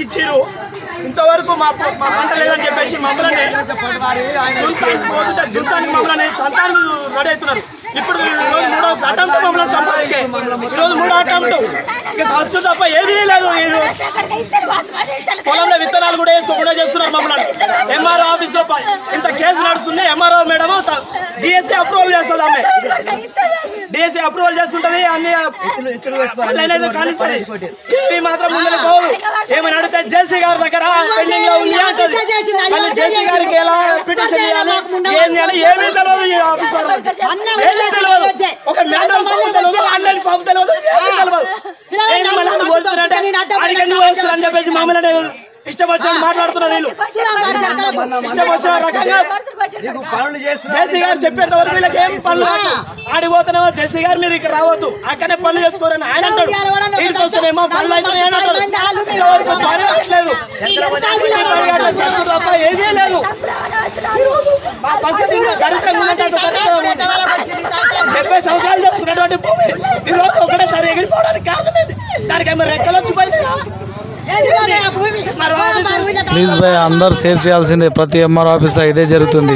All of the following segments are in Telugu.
ఇచ్చిరు ఇంతవరకు మా పొ- మా పంట లేదని చెప్పేసి మమ్మల్ని దుంతానికి పోతుంటే దుంతానికి మమ్మల్ని తంతానికి రెడీ అవుతున్నారు ఇప్పుడు ఈ రోజు మూడో అటెంప్ట్ మమ్మల్ని చంపడానికి ఈ రోజు మూడో అటెంప్ట్ ఇక సచ్చు తప్ప ఏమీ లేదు వీళ్ళు పొలంలో విత్తనాలు కూడా వేసుకోకుండా చేస్తున్నారు మమ్మల్ని ఎంఆర్ఓ ఆఫీస్ లో ప- ఇంత కేసు నడుస్తుంది ఎంఆర్ఓ మేడం డిఎస్సీ అప్రూవల్ చేస్తుంది ఆమె డిఎస్సీ అప్రూవల్ చేస్తుంటది అన్ని లైన్ అయితే కానిస్తుంది ఇవి మాత్రం ముందుకు పోదు ఏమని అడిగితే జేసీ గారి దగ్గర పెండింగ్ లో ఉంది అంటది మళ్ళీ జేసీ గారికి ఎలా పిటిషన్ చేయాలి ఏం చేయాలి ఏమీ తెలియదు ఈ ఆఫీసర్ ఏమీ తెలియదు ఒక మ్యాటర్ ఫామ్ తెలియదు ఆన్లైన్ ఫామ్ తెలియదు ఏమీ తెలియదు ఏం మళ్ళీ అక్కడ పోతున్నారంటే ఆడికి ఎందుకు వస్తారని చెప్పేసి మామూలు ఇష్టం వచ్చినట్టు మాట్లాడుతున్నారు వీళ్ళు ఇష్టం వచ్చిన రకంగా నీకు పనులు చేస్తున్నా జేసీ గారు చెప్పేంత వరకు వీళ్ళకి ఏం పనులు కాదు. ఆడిపోతున్నామో జేసీ గారు మీరు ఇక్కడ రావద్దు అక్కడే పనులు చేసుకోరని ఆయన అంటాడు వీడికి వస్తేనేమో పనులు అయితే అంటాడు ఇంతవరకు పని కావట్లేదు ఇంటి పని కావట్లేదు, చచ్చు తప్ప ఏదీ లేదు ఈరోజు మా పరిస్థితి ఇంకా దరిద్రంగా ఉందంటే అంత దరిద్రంగా ఉంది. డెబ్బై సంవత్సరాలు చేసుకున్నటువంటి భూమి ఈ రోజు ఒకటేసారి ఎగిరిపోవడానికి కారణం ఏంది దానికి ఏమో రెక్కలు వచ్చిపోయినాయా మరి ఆఫీసు- ప్లీజ్ భయ్ అందరు షేర్ చేయాల్సిందే ప్రతి ఎంఆర్ ఆఫీస్లో ఇదే జరుగుతుంది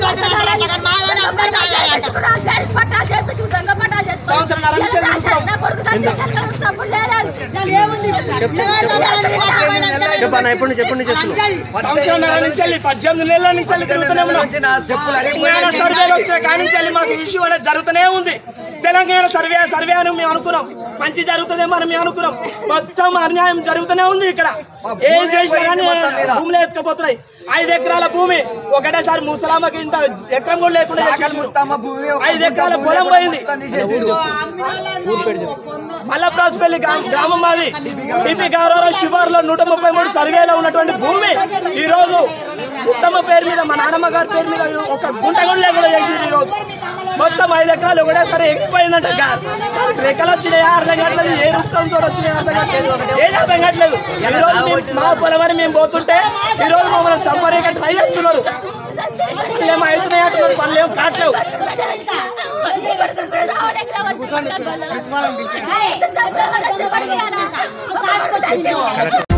సంవత్సరంన్నర నుంచి చెప్పన్నా ఎప్పటి నుంచి ఎప్పటి నుంచి చేస్తున్నావు సంవత్సరంన్నర నుంచి వెళ్ళి పద్దెనిమిది నెలల నుంచి వెళ్ళి తిరుగుతూనే ఉన్నాం నుంచి నా చెప్పులు తెలంగాణ సర్వేలు వచ్చే కాడి నుంచి వెళ్ళి మాకు ఇష్యూ అనేది జరుగుతూనే ఉంది తెలంగాణ సర్వే సర్వే అని మేము అనుకున్నాం మంచి జరుగుతుందేమో అని మేము అనుకున్నాం మొత్తం అన్యాయం జరుగుతూనే ఉంది ఇక్కడ ఏం చేసినా కానీ భూములు ఎత్తుకపోతున్నాయి ఐదు ఎకరాల భూమి ఒకటేసారి ముసలామకి ఇంత ఎకరం కూడా లేకుండా చేసేసారు. తమ భూమి ఒక ఐదు ఎకరాల పొలం పోయింది మొత్తం తీసేసిండు. మల్లప్రాసుపల్లి గ్రామం గ్రామం మాది టిపి గౌరవ శివార్లో నూట ముప్పై మూడు సర్వేలో ఉన్నటువంటి భూమి ఈ రోజు ఉత్తమ పేరు మీద మా నాన్నమ్మ గారి పేరు మీద ఒక గుంట కూడా లేకుండా చేసింది ఈ రోజు మొత్తం ఐదు ఎకరాలు ఒకటేసారి ఎగిరిపోయిందంట గా- దానికి రెక్కలు వచ్చినాయా అర్థం కావట్లేదు ఏ రుస్తంతో వచ్చినాయా అర్థం కావట్లేదు ఏది అర్థం కావట్లేదు ఈ రోజు మేము- మా పొలం అని మేము పోతుంటే ఈ రోజు మమ్మల్ని చంపరేక ట్రై చేస్తున్నారు పనులు ఏమో అవుతున్నాయి అంటున్నారు పనులు ఏమో కావట్లేవు కూర్చోండి